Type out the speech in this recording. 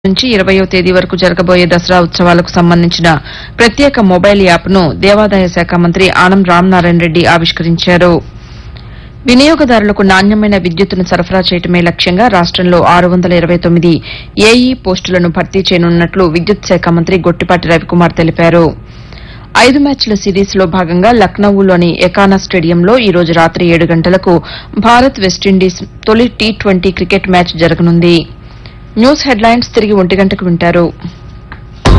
నుంచి ఇరవయో తేదీ వరకు జరగబోయే దసరా ఉత్సవాలకు సంబంధించిన ప్రత్యేక మొబైల్ యాప్ను దేవాదాయ శాఖ మంత్రి ఆనం రామనారాయణ రెడ్డి ఆవిష్కరించారు వినియోగదారులకు నాణ్యమైన విద్యుత్తును సరఫరా చేయడమే లక్ష్యంగా రాష్టంలో ఆరు వందల ఇరవై తొమ్మిది ఏఈ పోస్టులను భర్తీ చేయనున్నట్లు విద్యుత్ శాఖ మంత్రి గొట్టిపాటి రవికుమార్ తెలిపారు ఐదు మ్యాచ్ల సిరీస్లో భాగంగా లక్నవూలోని ఎకానా స్టేడియంలో ఈ రోజు రాత్రి ఏడు గంటలకు భారత్ వెస్టిండీస్ తొలి టీ ట్వంటీ క్రికెట్ మ్యాచ్ జరగనుంది న్యూస్ హెడ్లైన్స్ తిరిగి ఒంటి గంటకు వింటారు